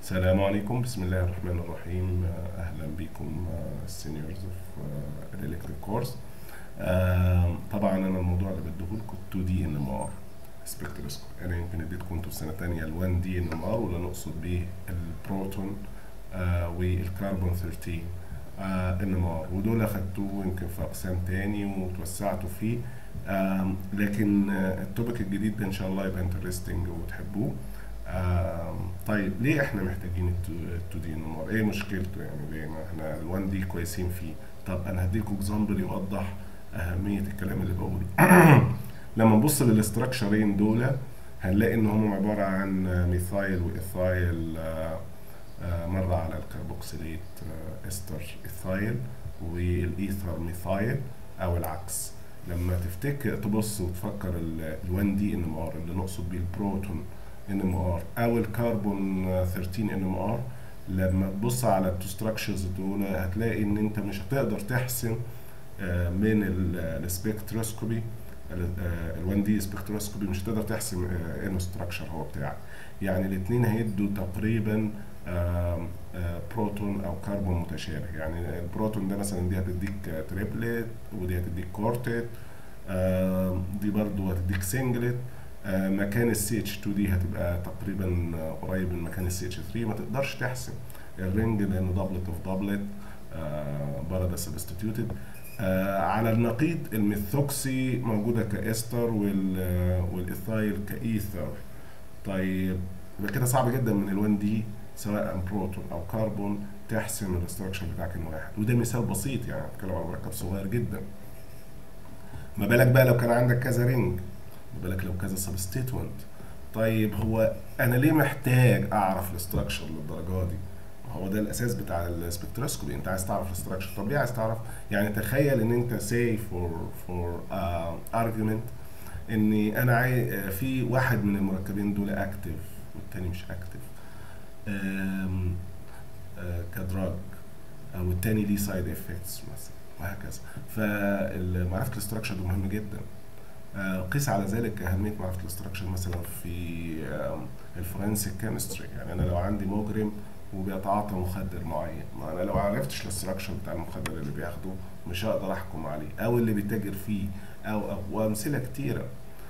السلام عليكم بسم الله الرحمن الرحيم اهلا بكم السينيورز في الالكتريك كورس طبعا انا الموضوع اللي بديه لكم 2 دي ان ام ار سبكتروسكوب انا يمكن اديتكم انتوا في سنه ثانيه ال 1 دي ان ام ار ولا نقصد به البروتون آه والكربون 13 ان ام ار ودول اخدتوه يمكن في اقسام تاني وتوسعتوا فيه آه لكن التوبيك الجديد ده ان شاء الله يبقى انترستنج وتحبوه آه طيب ليه احنا محتاجين ال 2 دي ان ار؟ ايه مشكلته يعني ليه ما احنا ال 1 دي كويسين فيه؟ طب انا هديكم اكزامبل يوضح اهميه الكلام اللي بقوله. لما نبص للاستراكشرين دول هنلاقي ان هم عباره عن ميثايل وايثايل آه آه مره على الكربوكسيليت استر ايثايل والايثر ميثايل او العكس. لما تفتكر تبص وتفكر ال 1 دي ان ار اللي نقصد بيه البروتون ان ام ار او الكربون 13 ان ام ار لما تبص على التو ستراكشرز دول هتلاقي ان انت مش هتقدر تحسن من السبكتروسكوبي ال 1 دي سبكتروسكوبي مش هتقدر تحسم انه ستراكشر هو بتاعك يعني الاثنين هيدوا تقريبا بروتون او كربون متشابه يعني البروتون ده مثلا دي هتديك تريبلت ودي هتديك كورتت دي برضو هتديك سنجلت مكان السي اتش 2 دي هتبقى تقريبا قريب من مكان السي اتش 3 ما تقدرش تحسم الرينج لانه دبلت اوف دبلت برضه سبستيتيوتد على النقيض الميثوكسي موجوده كاستر والايثايل كايثر طيب يبقى كده صعب جدا من ال1 دي سواء بروتون او كربون تحسم الاستراكشر بتاعك واحد وده مثال بسيط يعني بتكلم عن مركب صغير جدا ما بالك بقى لو كان عندك كذا رينج ما بالك لو كذا سبستيتوينت طيب هو انا ليه محتاج اعرف الاستراكشر للدرجه دي هو ده الاساس بتاع السبكتروسكوبي انت عايز تعرف الاستراكشر طب ليه عايز تعرف يعني تخيل ان انت سي فور فور ارجيومنت ان انا عايز في واحد من المركبين دول اكتف والتاني مش اكتف كدراج او التاني ليه سايد افكتس مثلا وهكذا فمعرفه الاستراكشر ده مهم جدا قيس على ذلك اهميه معرفه الاستراكشر مثلا في الفورنسيك كيمستري يعني انا لو عندي مجرم وبيتعاطى مخدر معين ما انا لو عرفتش الاستراكشر بتاع المخدر اللي بياخده مش هقدر احكم عليه او اللي بيتاجر فيه او او وامثله كتيره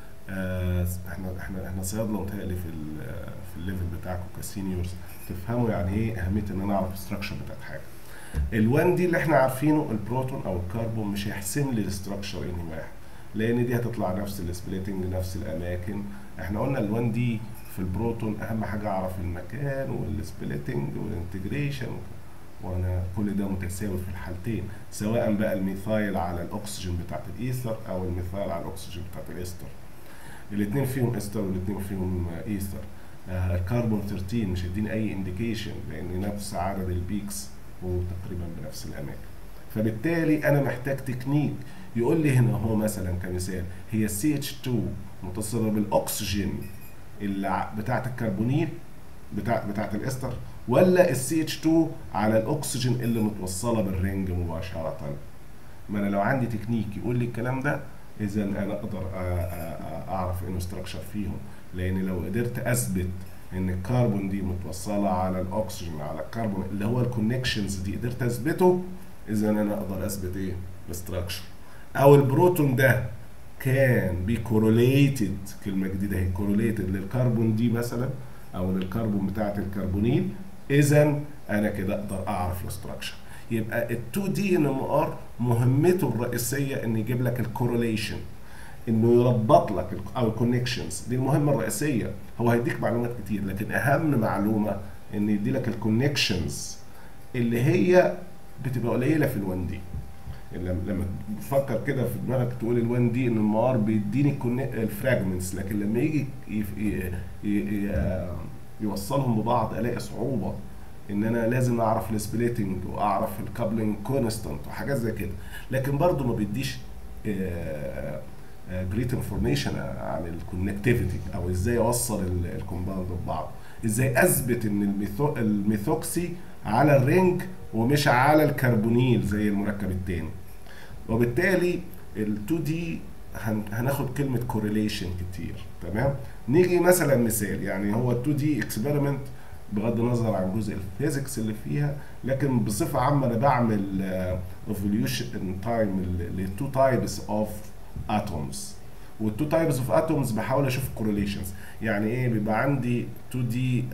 آه احنا احنا احنا صيادله متهيألي في في الليفل بتاعكم كسينيورز تفهموا يعني ايه اهميه ان انا اعرف الاستراكشر بتاعت حاجه ال1 دي اللي احنا عارفينه البروتون او الكربون مش هيحسم لي الاستراكشر انهي واحد لان دي هتطلع نفس السبليتنج نفس الاماكن احنا قلنا ال1 دي في البروتون اهم حاجه اعرف المكان والسبليتنج والانتجريشن وانا كل ده متساوي في الحالتين سواء بقى الميثايل على الاكسجين بتاعت الايثر او الميثايل على الاكسجين بتاعت الاستر الاثنين فيهم استر والاثنين فيهم ايثر آه الكربون 13 مش هيديني اي انديكيشن لان نفس عدد البيكس وتقريبا بنفس الاماكن فبالتالي انا محتاج تكنيك يقول لي هنا هو مثلا كمثال هي السي اتش 2 متصله بالاكسجين اللي بتاعه الكربونيل بتاع بتاعه الاستر ولا السي اتش 2 على الاكسجين اللي متوصله بالرنج مباشره ما انا لو عندي تكنيك يقول لي الكلام ده اذا انا اقدر اعرف انه ستراكشر فيهم لان لو قدرت اثبت ان الكربون دي متوصله على الاكسجين على الكربون اللي هو الكونكشنز دي قدرت اثبته اذا انا اقدر اثبت ايه الاستراكشر او البروتون ده كان بي كوروليتد كلمه جديده هي كوروليتد للكربون دي مثلا او للكربون بتاعه الكربونيل اذا انا كده اقدر اعرف الاستراكشر يبقى ال 2 دي ان ام ار مهمته الرئيسيه ان يجيب لك الكوروليشن انه يربط لك او الكونكشنز دي المهمه الرئيسيه هو هيديك معلومات كتير لكن اهم معلومه ان يدي لك الكونكشنز اللي هي بتبقى قليله في ال1 دي لما تفكر كده في دماغك تقول ال1 دي ان المار بيديني الفراجمنتس لكن لما يجي يوصلهم ببعض الاقي صعوبه ان انا لازم اعرف السبليتنج واعرف الكابلنج كونستانت وحاجات زي كده لكن برضه ما بيديش جريت انفورميشن عن الكونكتيفيتي او ازاي اوصل الكومباوند ببعض ازاي اثبت ان الميثو الميثوكسي على الرينج ومش على الكربونيل زي المركب التاني وبالتالي ال2 دي هناخد كلمه كورليشن كتير تمام نيجي مثلا مثال يعني هو ال2 دي اكسبيرمنت بغض النظر عن جزء الفيزيكس اللي فيها لكن بصفه عامه انا بعمل ايفوليوشن تايم لتو تايبس اوف اتومز والتو تايبس اوف اتومز بحاول اشوف كورليشنز يعني ايه بيبقى عندي 2 دي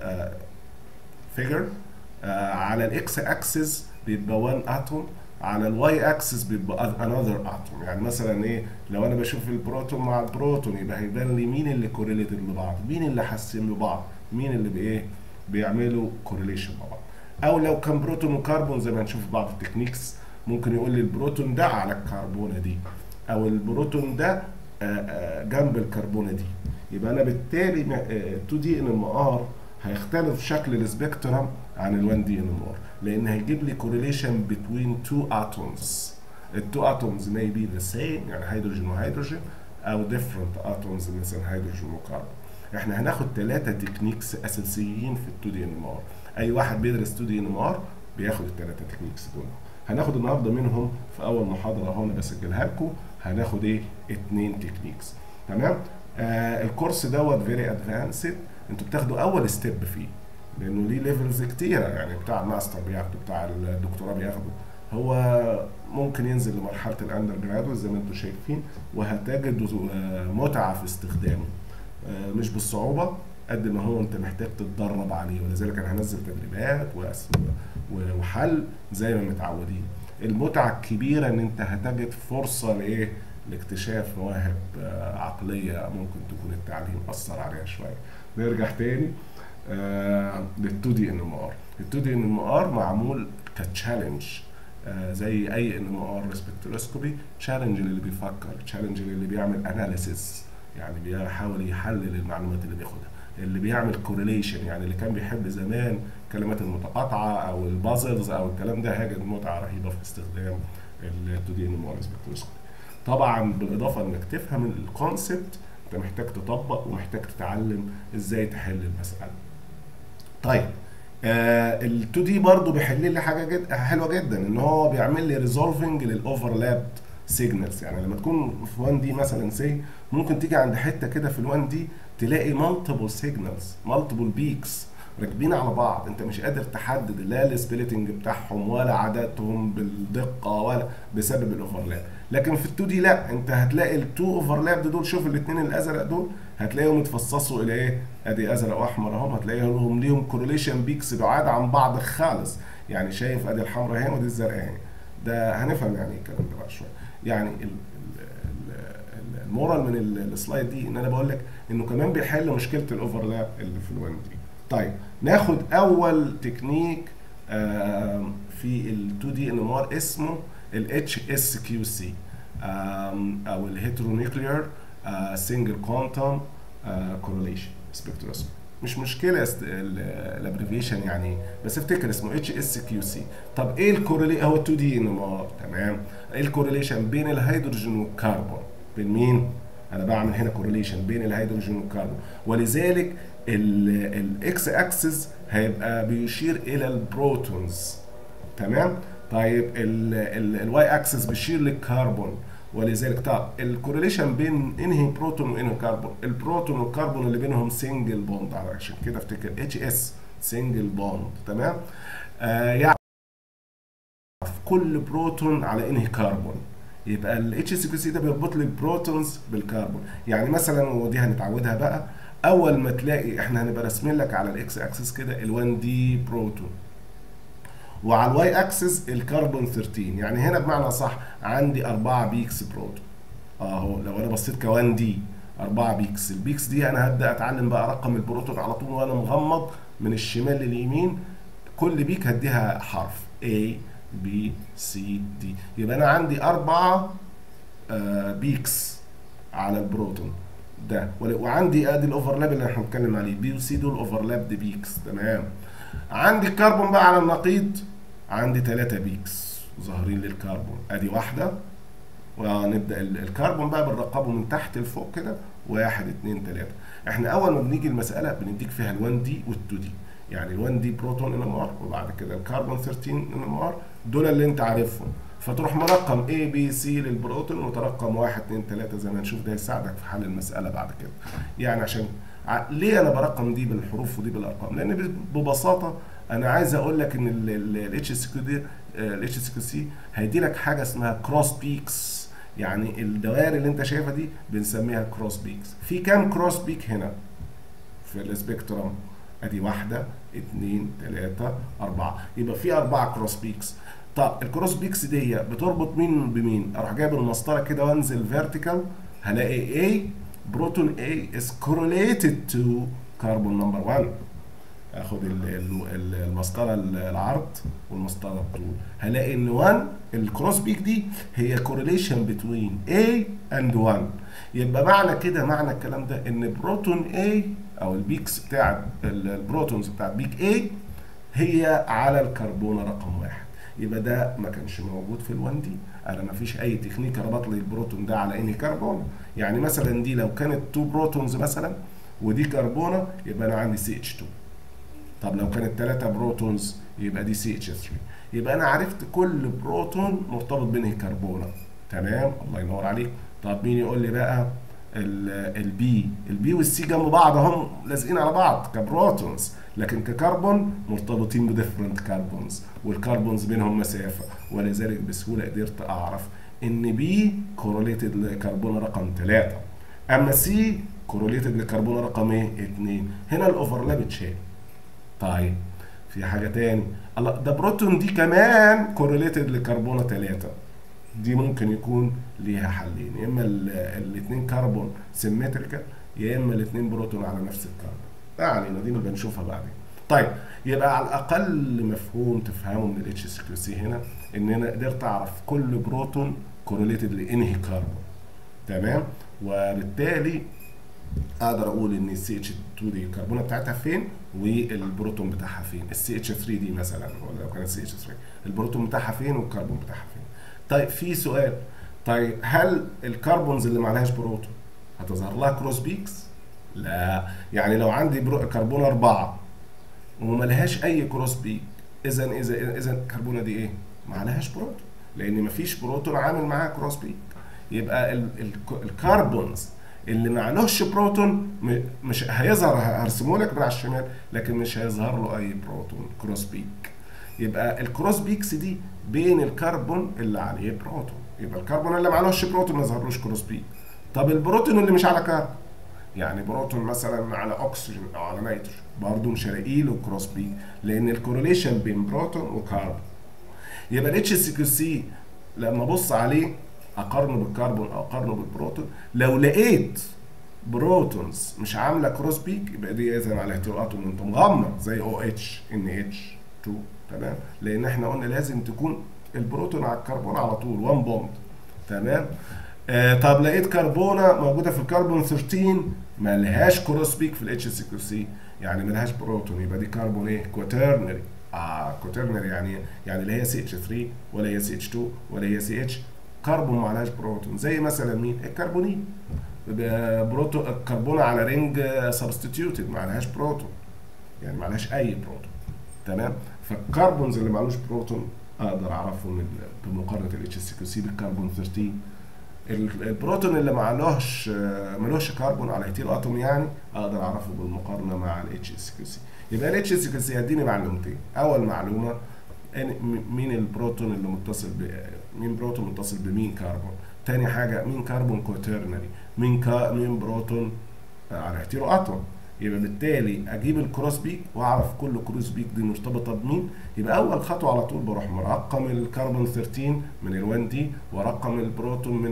فيجر على الاكس اكسس بيبقى 1 اتوم على الواي اكسس بيبقى انذر اتوم يعني مثلا ايه لو انا بشوف البروتون مع البروتون يبقى هيبان لي مين اللي كوريليتد لبعض مين اللي حاسين لبعض مين اللي بايه بيعملوا كورليشن مع بعض او لو كان بروتون وكربون زي ما هنشوف في بعض التكنيكس ممكن يقول لي البروتون ده على الكربونه دي او البروتون ده جنب الكربونه دي يبقى انا بالتالي 2 دي ان ام ار هيختلف شكل السبيكترم عن ال 1 دي ان ام ار لان هيجيب لي كورليشن بين تو اتومز التو اتومز may be the same يعني هيدروجين وهيدروجين او different اتومز مثلا هيدروجين وكربون احنا هناخد ثلاثه تكنيكس اساسيين في ال 2 دي ان ام ار اي واحد بيدرس 2 دي ان ام ار بياخد الثلاثه تكنيكس دول هناخد النهارده منهم في اول محاضره اهو انا بسجلها لكم هناخد ايه اتنين تكنيكس تمام آه الكورس دوت فيري ادفانسد انتوا بتاخدوا اول ستيب فيه لانه ليه ليفلز كتيره يعني بتاع الماستر بياخده بتاع الدكتوراه بياخده هو ممكن ينزل لمرحله الاندر جرادويت زي ما انتم شايفين وهتجدوا متعه في استخدامه آه مش بالصعوبه قد ما هو انت محتاج تتدرب عليه ولذلك انا هنزل تدريبات وحل زي ما متعودين المتعه الكبيره ان انت هتجد فرصه لايه لاكتشاف مواهب عقليه ممكن تكون التعليم اثر عليها شويه نرجع تاني لل 2 دي ان ام ار ال 2 دي ان ام ار معمول كتشالنج آه زي اي ان ام ار سبكتروسكوبي تشالنج للي بيفكر تشالنج للي بيعمل اناليسيس يعني بيحاول يحلل المعلومات اللي بياخدها اللي بيعمل كورليشن يعني اللي كان بيحب زمان الكلمات المتقاطعه او البازلز او الكلام ده هيجد متعه رهيبه في استخدام ال 2 دي ان ام ار سبكتروسكوبي طبعا بالاضافه انك تفهم الكونسبت انت محتاج تطبق ومحتاج تتعلم ازاي تحل المساله طيب آه ال 2 دي برضه بيحل لي حاجه جد حلوه جدا ان هو بيعمل لي ريزولفنج للاوفرلاب سيجنالز يعني لما تكون في 1 دي مثلا سي ممكن تيجي عند حته كده في ال 1 دي تلاقي مالتيبل سيجنالز مالتيبل بيكس راكبين على بعض انت مش قادر تحدد لا السبليتنج بتاعهم ولا عددهم بالدقه ولا بسبب الاوفرلاب لكن في ال2 دي لا انت هتلاقي التو اوفرلاب دول شوف الاثنين الازرق دول هتلاقيهم اتفصصوا الى ايه ادي ازرق واحمر اهم هتلاقيهم ليهم كورليشن بيكس بعاد عن بعض خالص يعني شايف ادي الحمراء اهي ودي الزرقاء اهي ده هنفهم يعني ايه الكلام ده بقى شويه يعني المورال من السلايد دي ان انا بقول لك انه كمان بيحل مشكله الاوفرلاب اللي في ال1 دي طيب ناخد اول تكنيك في ال 2 دي ان ام ار اسمه ال اتش اس كيو سي او الهيترونيوكلير سنجل كوانتم كورليشن سبكتروسكوبي مش مشكله الابريفيشن يعني بس افتكر اسمه اتش اس كيو سي طب ايه الكورلي هو 2 دي ان ام ار تمام ايه الكورليشن بين الهيدروجين والكربون بين مين انا بعمل هنا كورليشن بين الهيدروجين والكربون ولذلك الاكس اكسس هيبقى بيشير الى البروتونز تمام طيب الواي اكسس بيشير للكربون ولذلك طب الكورليشن بين انهي بروتون وانهي كربون البروتون والكربون اللي بينهم سنجل بوند عشان كده افتكر اتش اس سنجل بوند تمام آه يعني كل بروتون على انهي كربون يبقى الاتش اس كيو سي ده بيربط لي البروتونز بالكربون يعني مثلا ودي هنتعودها بقى اول ما تلاقي احنا هنبقى راسمين لك على الاكس اكسس كده ال1 دي بروتون وعلى الواي اكسس الكربون 13 يعني هنا بمعنى صح عندي 4 بيكس بروتون اهو لو انا بصيت ك1 دي 4 بيكس البيكس دي انا هبدا اتعلم بقى رقم البروتون على طول وانا مغمض من الشمال لليمين كل بيك هديها حرف A B C D يبقى انا عندي أربعة آه بيكس على البروتون ده وعندي ادي الاوفرلاب اللي احنا بنتكلم عليه بي وسي دول اوفرلاب دي بيكس تمام عندي الكربون بقى على النقيض عندي ثلاثة بيكس ظاهرين للكربون ادي واحدة ونبدا الكربون بقى بنرقبه من تحت لفوق كده واحد اتنين تلاته احنا اول ما بنيجي المساله بنديك فيها ال1 دي وال2 دي يعني ال1 دي بروتون ان ام ار وبعد كده الكربون 13 ان ام ار دول اللي انت عارفهم فتروح مرقم A B C للبروتون وترقم 1 2 3 زي ما هنشوف ده يساعدك في حل المساله بعد كده يعني عشان ع- ليه انا برقم دي بالحروف ودي بالارقام لان ب- ببساطه انا عايز اقول لك ان الاتش اس كيو دي الاتش اس كيو سي هيدي لك حاجه اسمها كروس بيكس يعني الدوائر اللي انت شايفها دي بنسميها كروس بيكس في كام كروس بيك هنا في السبيكترم ادي واحدة اتنين تلاتة اربعة يبقى في اربعة كروس بيكس طب الكروس بيكس دي بتربط مين بمين اروح جايب المسطرة كده وانزل فيرتيكال هلاقي A بروتون A is correlated to carbon number 1 اخد ال- ال- ال- المسطره ال- العرض والمسطره الطول هلاقي ان 1 الكروس بيك دي هي كورليشن بتوين A and 1 يبقى معنى كده معنى الكلام ده ان بروتون A او البيكس بتاع ال- البروتونز بتاع بيك A هي على الكربون رقم واحد يبقى ده ما كانش موجود في ال1 دي انا ما فيش اي تكنيك ربط لي البروتون ده على اني كربون يعني مثلا دي لو كانت 2 بروتونز مثلا ودي كربونه يبقى انا عندي سي اتش 2 طب لو كانت 3 بروتونز يبقى دي سي اتش 3 يبقى انا عرفت كل بروتون مرتبط بينه كربونه تمام الله ينور عليك طب مين يقول لي بقى البي البي والسي جنب بعض هم لازقين على بعض كبروتونز لكن ككربون مرتبطين بديفرنت كربونز والكربونز بينهم مسافه ولذلك بسهوله قدرت اعرف ان بي كوروليتد لكربون رقم 3 اما سي كوروليتد لكربون رقم ايه 2 هنا الاوفرلاب اتشال طيب في حاجه تاني الله ده بروتون دي كمان كورليتد لكربونه 3 دي ممكن يكون ليها حلين يا اما الاثنين كربون سيمتريكال يا اما الاثنين بروتون على نفس الكربون ما علينا دي نبقى نشوفها بعدين طيب يبقى على الاقل مفهوم تفهمه من الاتش اس كيو سي هنا ان انا قدرت اعرف كل بروتون كورليتد لانهي كربون تمام وبالتالي اقدر اقول ان السي اتش 2 دي الكربونه بتاعتها فين والبروتون بتاعها فين السي اتش 3 دي مثلا ولا لو كانت سي اتش 3 البروتون بتاعها فين والكربون بتاعها فين طيب في سؤال طيب هل الكربونز اللي ما عليهاش بروتون هتظهر لها كروس بيكس لا يعني لو عندي برو... كربون أربعة وما لهاش أي كروس بيك إذا إذا إذا الكربونة دي إيه؟ ما عليهاش بروتون لأن ما فيش بروتون عامل معاها كروس بيك يبقى ال... ال... الكربونز اللي ما عليهوش بروتون مش هيظهر هرسمه لك من على الشمال لكن مش هيظهر له اي بروتون كروس بيك يبقى الكروس بيكس دي بين الكربون اللي عليه بروتون يبقى الكربون اللي ما عليهوش بروتون ما يظهرلوش كروس بيك طب البروتون اللي مش على كربون يعني بروتون مثلا على اكسجين او على نيتروجين برضه مش هلاقي له كروس بيك لان الكورليشن بين بروتون وكربون يبقى الاتش اس كيو سي لما ابص عليه اقارنه بالكربون او اقارنه بالبروتون لو لقيت بروتونز مش عامله كروس بيك يبقى دي اذا على اهتراءاتهم انت مغمض زي او اتش ان اتش 2 تمام لان احنا قلنا لازم تكون البروتون على الكربون على طول 1 بوند تمام آه طب لقيت كربونه موجوده في الكربون 13 ما لهاش كروس بيك في الاتش سي كيو سي يعني ما لهاش بروتون يبقى دي كربون ايه كوترنري اه كوترنري يعني يعني لا هي سي اتش 3 ولا هي سي اتش 2 ولا هي سي اتش كربون ما عليهاش بروتون زي مثلا مين الكربونين بروتون الكربونه على رينج سبستيتيوتد ما عليهاش بروتون يعني ما عليهاش اي بروتون تمام فالكربونز اللي معلوش بروتون اقدر اعرفه من بمقارنه الاتش اس كيو سي بالكربون 13 البروتون اللي معلوش ملوش كربون على هيتيرو اتوم يعني اقدر اعرفه بالمقارنه مع الاتش اس كيو سي يبقى الاتش اس كيو سي هيديني معلومتين اول معلومه مين البروتون اللي متصل ب مين بروتون متصل بمين كربون تاني حاجه مين كربون كوترنري مين كا مين بروتون على هيتيرو اتوم يبقى بالتالي اجيب الكروس بيك واعرف كل كروس بيك دي مرتبطه بمين يبقى اول خطوه على طول بروح مرقم الكربون 13 من ال1 دي وارقم البروتون من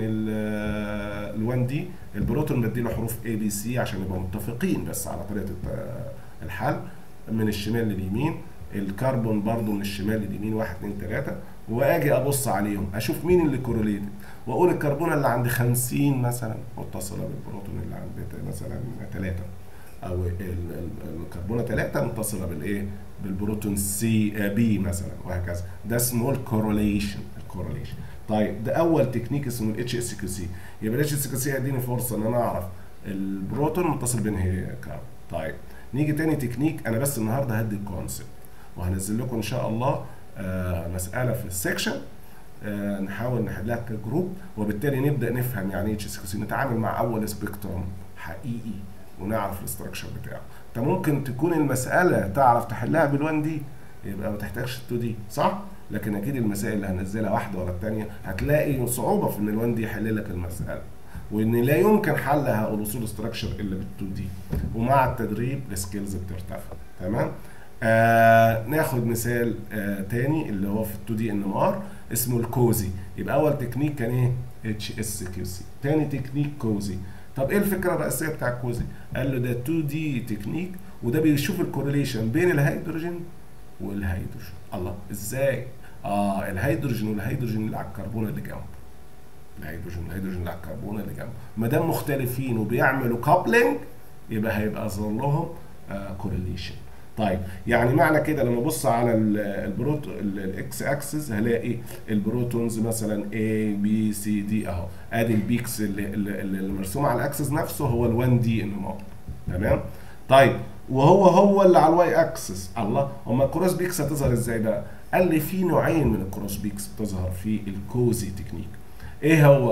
ال1 دي البروتون بديله حروف اي بي سي عشان نبقى متفقين بس على طريقه الحل من الشمال لليمين الكربون برضو من الشمال لليمين 1 2 3 واجي ابص عليهم اشوف مين اللي كوروليتد واقول الكربونه اللي عند 50 مثلا متصله بالبروتون اللي عند مثلا 3 او الكربونه 3 متصله بالايه بالبروتون سي بي مثلا وهكذا ده اسمه الكوروليشن الكوروليشن طيب ده اول تكنيك اسمه الاتش اس كيو سي يبقى الاتش اس كيو سي هيديني فرصه ان انا اعرف البروتون متصل بينهي كربون طيب نيجي تاني تكنيك انا بس النهارده هدي الكونسبت وهنزل لكم ان شاء الله آه مساله في السكشن آه نحاول نحلها كجروب وبالتالي نبدا نفهم يعني ايه اتش اس كيو سي نتعامل مع اول سبيكترم حقيقي ونعرف الاستراكشر بتاعه انت ممكن تكون المساله تعرف تحلها بال1 دي يبقى ما تحتاجش ال2 دي صح لكن اكيد المسائل اللي هنزلها واحده ورا الثانيه هتلاقي صعوبه في ان ال1 دي يحل لك المساله وان لا يمكن حلها الاصول استراكشر الا بال2 دي ومع التدريب السكيلز بترتفع تمام آه ناخد مثال آه تاني اللي هو في ال 2 دي ان ار اسمه الكوزي يبقى اول تكنيك كان ايه اتش اس كيو سي تاني تكنيك كوزي طب ايه الفكره الرئيسيه بتاع الكوزي قال له ده 2 دي تكنيك وده بيشوف الكورليشن بين الهيدروجين والهيدروجين الله ازاي اه الهيدروجين والهيدروجين اللي على الكربون اللي جنبه الهيدروجين والهيدروجين اللي على الكربون اللي جنبه ما دام مختلفين وبيعملوا كابلنج يبقى هيبقى ظهر لهم كورليشن طيب يعني معنى كده لما ابص على البروت الاكس اكسس هلاقي البروتونز مثلا A B C D اهو ادي البيكس اللي, اللي, اللي مرسوم على الاكسس نفسه هو ال1 دي انمار تمام طيب وهو هو اللي على الواي اكسس الله اما الكروس بيكس هتظهر ازاي بقى قال لي في نوعين من الكروس بيكس بتظهر في الكوزي تكنيك ايه هو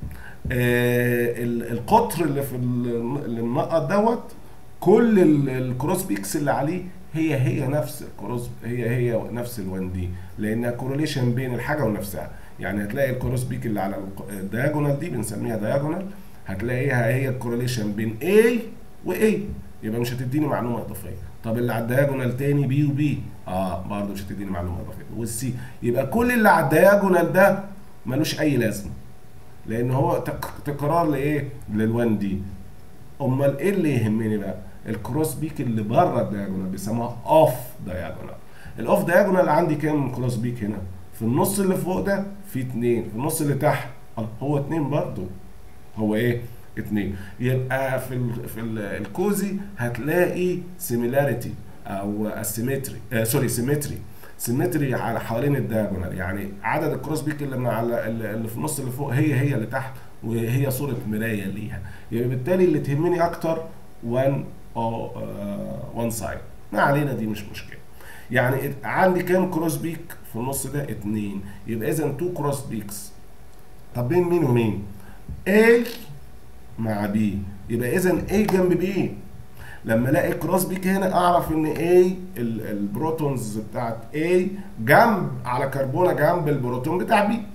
آه القطر اللي في اللي منقط دوت كل الكروس بيكس اللي عليه هي هي نفس الكروس هي هي نفس ال1 دي لانها كورليشن بين الحاجه ونفسها يعني هتلاقي الكروس بيك اللي على الدياجونال دي بنسميها دياجونال هتلاقيها هي الكورليشن بين A و A يبقى مش هتديني معلومه اضافيه طب اللي على الدياجونال تاني بي وبي اه برضه مش هتديني معلومه اضافيه والسي يبقى كل اللي على الدياجونال ده ملوش اي لازمه لان هو تكرار لايه لل1 دي امال ايه اللي يهمني بقى الكروس بيك اللي بره الدياجونال بيسموها اوف دياجونال الاوف دياجونال عندي كام كروس بيك هنا في النص اللي فوق ده في اتنين في النص اللي تحت هو اتنين برضه هو ايه اتنين يبقى في ال في ال الكوزي هتلاقي سيميلاريتي او اسيمتري آه سوري سيمتري سيمتري على حوالين الدياجونال يعني عدد الكروس بيك اللي من على اللي في النص اللي فوق هي هي اللي تحت وهي صوره مرايه ليها يبقى بالتالي اللي تهمني اكتر 1 او 1 سايد ما علينا دي مش مشكله يعني عندي كام كروس بيك في النص ده اتنين يبقى اذا 2 كروس بيكس طب بين مين ومين A مع B يبقى اذا A جنب B لما الاقي كروس بيك هنا اعرف ان A البروتونز بتاعت A جنب على كربونه جنب البروتون بتاع B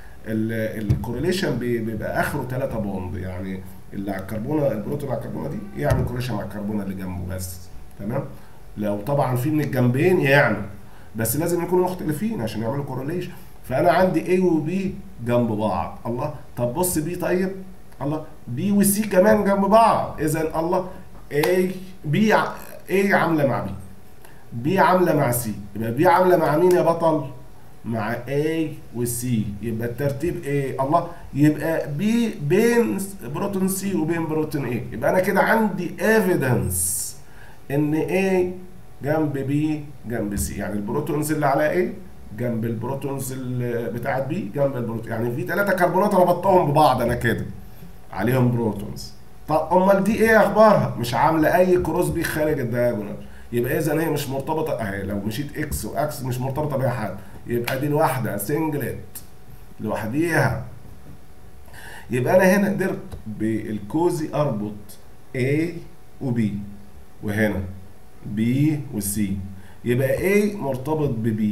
الكورليشن بيبقى اخره 3 بوند يعني اللي على الكربونه البروتون على الكربونه دي يعمل كورليشن مع الكربونه اللي جنبه بس تمام لو طبعا في من الجنبين يعمل بس لازم يكونوا مختلفين عشان يعملوا كورليشن فانا عندي A و B جنب بعض الله طب بص B طيب الله B و C كمان جنب بعض اذا الله A B A عامله مع B B عامله مع C يبقى B عامله مع مين يا بطل؟ مع A و C يبقى الترتيب A الله يبقى B بين بروتون C وبين بروتون A يبقى انا كده عندي evidence ان A جنب B جنب C يعني البروتونز اللي على A جنب البروتونز بتاعت B جنب البروتون يعني في ثلاثة كربونات ربطتهم ببعض انا كده عليهم بروتونز طب امال دي ايه اخبارها مش عامله اي كروس بي خارج الدياجونال يبقى اذا هي مش مرتبطه اهي لو مشيت اكس واكس مش مرتبطه بيها حد يبقى دي لوحدها سنجلت لوحديها يبقى انا هنا قدرت بالكوزي اربط A و B وهنا B و C يبقى A مرتبط ب B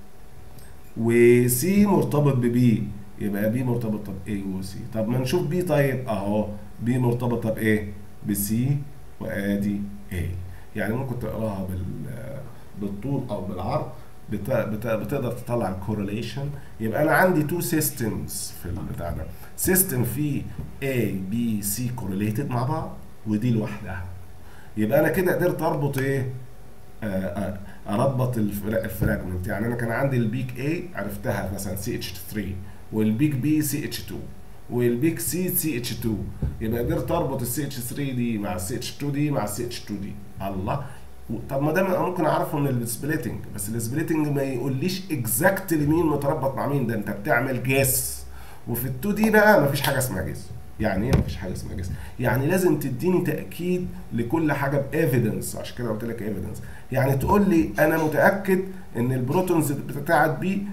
و C مرتبط ب B يبقى B مرتبطه ب A و C طب ما نشوف B طيب اهو B مرتبطه بايه؟ بسي وادي A يعني ممكن تقراها بال بالطول او بالعرض بت... بت... بتقدر تطلع الكورليشن يبقى انا عندي تو سيستمز في البتاع ده سيستم فيه A B C كورليتد مع بعض ودي لوحدها يبقى انا كده قدرت اربط ايه؟ آه اربط الفراجمنت يعني انا كان عندي البيك A عرفتها مثلا CH3 والبيك B CH2 والبيك سي سي اتش 2 يبقى قدرت اربط السي اتش 3 دي مع السي اتش 2 دي مع السي اتش 2 دي الله طب ما ده ممكن اعرفه من السبليتنج بس السبليتنج ما يقوليش اكزاكتلي مين متربط مع مين ده انت بتعمل جيس وفي ال 2 دي بقى ما فيش حاجه اسمها جيس يعني ايه ما فيش حاجه اسمها جيس يعني لازم تديني تاكيد لكل حاجه بايفيدنس عشان كده قلت لك ايفيدنس يعني تقول لي انا متاكد ان البروتونز بتاعت بي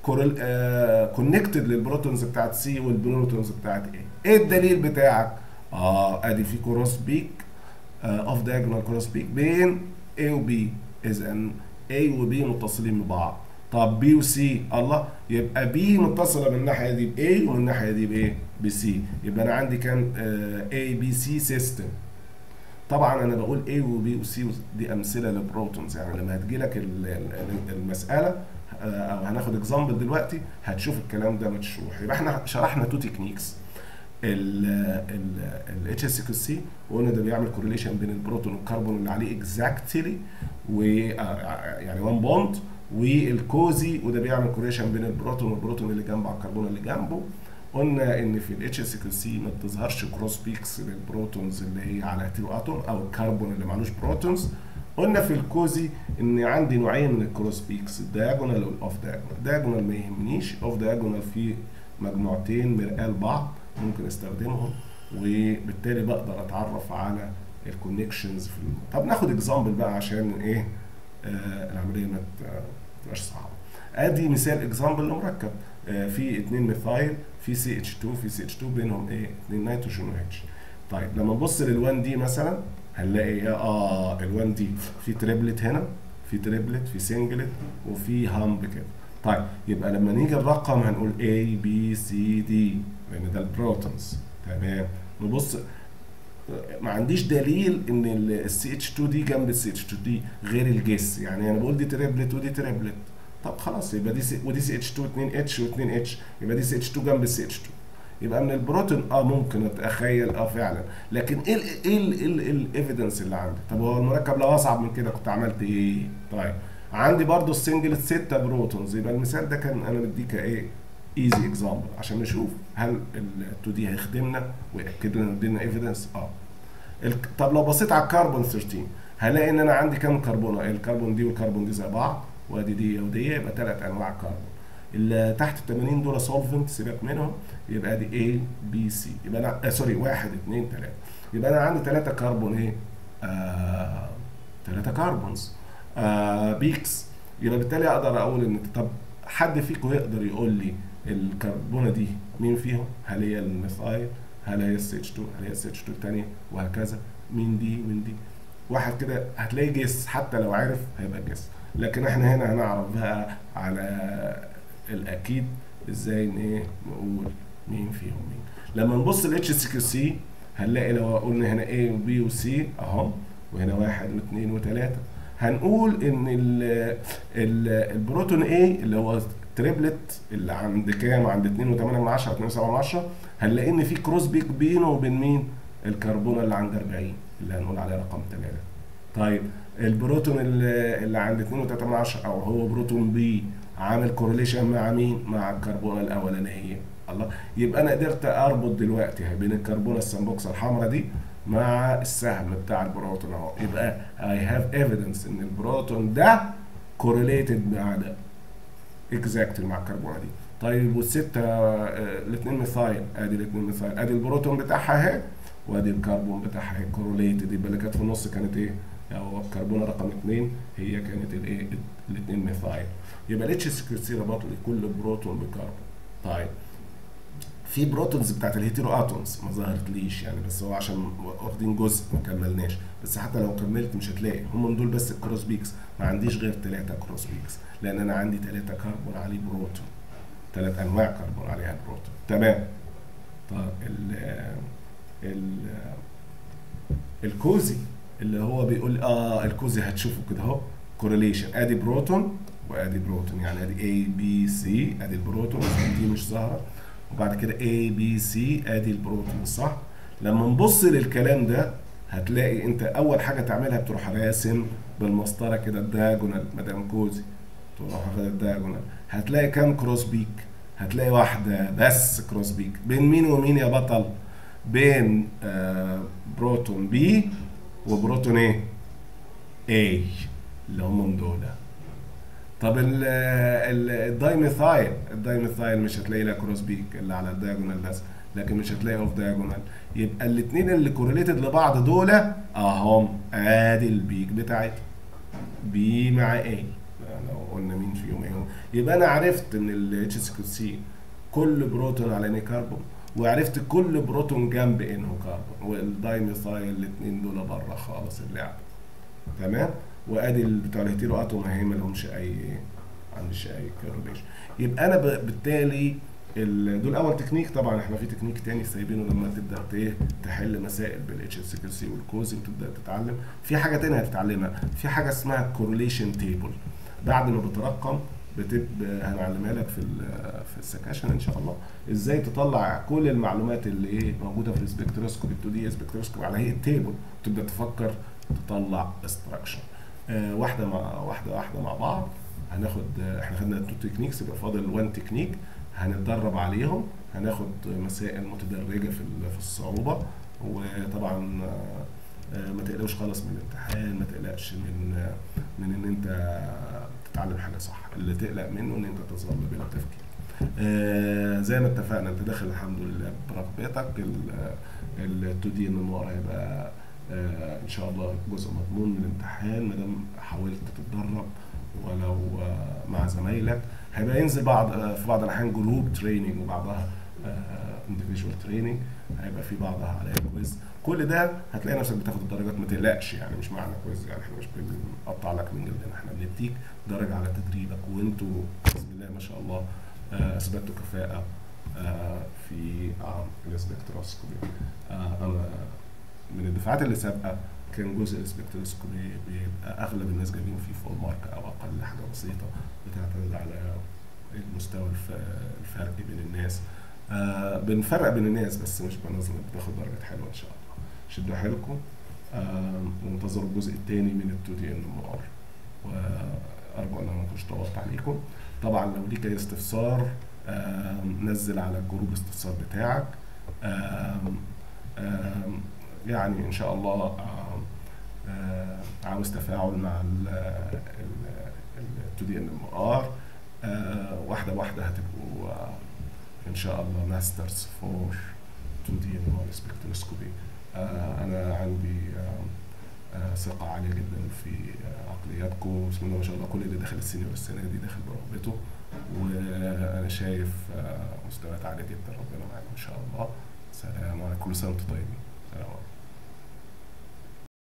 كونكتد للبروتونز بتاعت سي والبروتونز بتاعت ايه ايه الدليل بتاعك اه ادي في كروس بيك اوف diagonal كروس بيك بين A و B اذا A و B متصلين ببعض طب B و C الله يبقى B متصله من الناحيه دي ب A ومن الناحيه دي بايه ب C يبقى انا عندي كان آه A B C سيستم طبعا انا بقول A و B و C دي امثله للبروتونز يعني لما هتجي لك المساله او هناخد اكزامبل دلوقتي هتشوف الكلام ده مشروح يبقى احنا شرحنا تو تكنيكس ال اتش اس كيو سي وقلنا ده بيعمل كورليشن بين البروتون والكربون اللي عليه اكزاكتلي و يعني 1 بوند والكوزي وده بيعمل كورليشن بين البروتون والبروتون اللي جنبه على الكربون اللي جنبه قلنا ان في الاتش اس كيو سي ما بتظهرش كروس بيكس للبروتونز اللي هي على هيترو اتوم او الكربون اللي معلوش بروتونز قلنا في الكوزي ان عندي نوعين من الكروس بيكس الدياجونال والاوف دياجونال الدياجونال ما يهمنيش اوف دياجونال فيه مجموعتين مرآة لبعض ممكن استخدمهم وبالتالي بقدر اتعرف على الكونكشنز في الم... طب ناخد اكزامبل بقى عشان ايه آه العمليه ما تبقاش صعبه ادي مثال اكزامبل لمركب آه في اثنين ميثايل في سي اتش 2 في سي اتش 2 بينهم ايه اثنين نيتروجين و اتش طيب لما نبص لل1 دي مثلا هنلاقي اه ال1 دي في تريبلت هنا في تريبلت في سنجلت وفي هامب كده طيب يبقى لما نيجي الرقم هنقول A B C D لان ده البروتونز تمام نبص ما عنديش دليل ان السي اتش 2 دي جنب السي اتش 2 دي غير الجس يعني انا بقول دي تريبلت ودي تريبلت طب خلاص يبقى دي سي ودي سي اتش 2 2 اتش و2 اتش يبقى دي سي اتش 2 جنب السي اتش 2 يبقى من البروتون اه ممكن اتخيل اه فعلا لكن ايه ال ايه الايفيدنس اللي عندي طب هو المركب لو اصعب من كده كنت عملت ايه طيب عندي برضو السنجلت 6 بروتونز يبقى المثال ده كان انا مديك ايه ايزي اكزامبل عشان نشوف هل ال 2 دي هيخدمنا وياكد لنا ادينا ايفيدنس اه طب لو بصيت على الكربون 13 هلاقي ان انا عندي كام كربونه الكربون دي والكربون دي زي بعض وادي دي ودي يبقى ثلاث انواع كربون اللي تحت ال 80 دول سولفنت سيبك منهم يبقى دي A B C يبقى انا آه سوري 1 2 3 يبقى انا عندي ثلاثه كربون ايه؟ ثلاثه آه كربونز آه بيكس يبقى بالتالي اقدر اقول ان طب حد فيكم يقدر يقول لي الكربونه دي مين فيهم؟ هل هي الميثايل؟ هل هي السي اتش 2 هل هي السي اتش 2 الثانيه وهكذا مين دي مين دي واحد كده هتلاقي جس حتى لو عارف هيبقى جس لكن احنا هنا هنعرف بقى على الاكيد ازاي ان ايه نقول مين فيهم مين لما نبص ال اتش سي كيو سي هنلاقي لو قلنا هنا A و B و C اهو وهنا واحد واثنين وثلاثة هنقول ان ال ال البروتون A اللي هو تريبلت اللي عند كام عند 2 و8 من 10 2 7 من 10 هنلاقي ان في كروس بيك بينه وبين مين الكربونه اللي عند 40 اللي هنقول عليه رقم 3 طيب البروتون اللي, اللي عند 2 و3 من 10 او هو بروتون بي عامل كورليشن مع مين مع الكربونه الاولانيه الله يبقى انا قدرت اربط دلوقتي بين الكربونه السمبوكسه الحمراء دي مع السهم بتاع البروتون اهو يبقى اي هاف ايفيدنس ان البروتون ده كورليتد مع ده اكزاكتلي مع الكربونه دي طيب والستة الاثنين ميثايل ادي الاثنين ميثايل ادي البروتون بتاعها اهي وادي الكربون بتاعها اهي كورليتد يبقى اللي كانت في النص كانت ايه؟ او الكربونه رقم اثنين هي كانت الايه؟ الاثنين ميثايل يبقى الاتش سكريتسي ربط لي كل بروتون بكربون طيب في بروتونز بتاعت الهيتيرو اتومز ما ظهرتليش يعني بس هو عشان واخدين جزء ما كملناش بس حتى لو كملت مش هتلاقي هم دول بس الكروس بيكس ما عنديش غير ثلاثه كروس بيكس لان انا عندي ثلاثه كربون عليه بروتون ثلاث انواع كربون عليها بروتون تمام طيب ال ال الكوزي اللي هو بيقول اه الكوزي هتشوفه كده اهو كورليشن ادي بروتون وادي بروتون يعني ادي A B C ادي البروتون دي مش ظاهره وبعد كده A B C ادي البروتون صح؟ لما نبص للكلام ده هتلاقي انت اول حاجه تعملها بتروح راسم بالمسطره كده الدايجونال مدام كوزي تروح واخد الدايجونال هتلاقي كام كروس بيك؟ هتلاقي واحده بس كروس بيك بين مين ومين يا بطل؟ بين آه بروتون بي وبروتون ايه؟ A اللي هم دول طب الدايميثايل الدايميثايل مش هتلاقي لها كروس بيك اللي على الدايجونال بس لكن مش هتلاقي اوف دايجونال يبقى الاثنين اللي كورليتد لبعض دول اهم ادي البيك بتاعتهم بي مع اي لو قلنا مين فيهم ايه يبقى انا عرفت ان الاتش اس كيو سي كل بروتون على ان كربون وعرفت كل بروتون جنب انه كاربون والدايميثايل الاثنين دول بره خالص اللعبه تمام وادي ال- بتوع الهيتيرو اتوم اهي ما لهمش اي عندش اي كورليشن يبقى انا ب- بالتالي ال- دول اول تكنيك طبعا احنا في تكنيك تاني سايبينه لما تبدا ت- ايه تحل مسائل بالاتش اس كيو سي والكوزنج تبدا تتعلم في حاجه تانية هتتعلمها في حاجه اسمها كورليشن تيبل بعد ما بترقم بتب... هنعلمها لك في ال- في السكاشن ان شاء الله ازاي تطلع كل المعلومات اللي ايه موجوده في السبكتروسكوب ال 2 دي سبكتروسكوب على هيئه تيبل تبدا تفكر تطلع استراكشر آه واحده مع واحده واحده مع بعض هناخد آه، احنا خدنا تو تكنيكس يبقى فاضل 1 تكنيك هنتدرب عليهم هناخد مسائل متدرجه في ال- في الصعوبه وطبعا آه، آه، ما تقلقوش خالص من الامتحان ما تقلقش من آه، من ان انت تتعلم حاجه صح اللي تقلق منه ان انت تظل بلا تفكير آه زي ما اتفقنا انت داخل الحمد لله برغبتك ال 2 دي ان هيبقى آه ان شاء الله جزء مضمون من الامتحان ما دام حاولت تتدرب ولو آه مع زمايلك هيبقى ينزل بعض آه في بعض الاحيان جروب تريننج وبعضها انديفيدوال تريننج هيبقى في بعضها على كويز كل ده هتلاقي نفسك بتاخد الدرجات ما تقلقش يعني مش معنى كويز يعني احنا مش بنقطع لك من جلدنا احنا بنديك درجه على تدريبك وانتوا بسم الله ما شاء الله آه، اثبتوا كفاءه آه، في آه، الاسبكتروسكوبي آه، انا من الدفعات اللي سابقه كان جزء الاسبكتروسكوبي بيبقى اغلب الناس جايبين فيه فول مارك او اقل حاجه بسيطه بتعتمد على المستوى الف- الفرق بين الناس آه بنفرق بين الناس بس مش بنظم بتاخد درجات حلوه ان شاء الله شدوا حيلكم آه وانتظروا الجزء الثاني من ال 2 دي ان ام ار وارجو ان انا ما كنتش طولت عليكم طبعا لو ليك اي استفسار آم، نزل على الجروب الاستفسار بتاعك آم، آم، يعني ان شاء الله آم، آه، عاوز تفاعل مع ال 2 دي ان ام ار واحده واحده هتبقوا آه، ان شاء الله ماسترز فور 2 دي ان ار سبكتروسكوبي انا عندي آم، آه، ثقة عالية جدا في آه، عقلياتكم بسم الله ما شاء الله كل اللي دخل السينيور السنة دي داخل برغبته وأنا شايف آه، مستويات عالية جدا ربنا معاكم إن شاء الله سلام عليكم كل سنة وأنتم طيبين سلام عليكم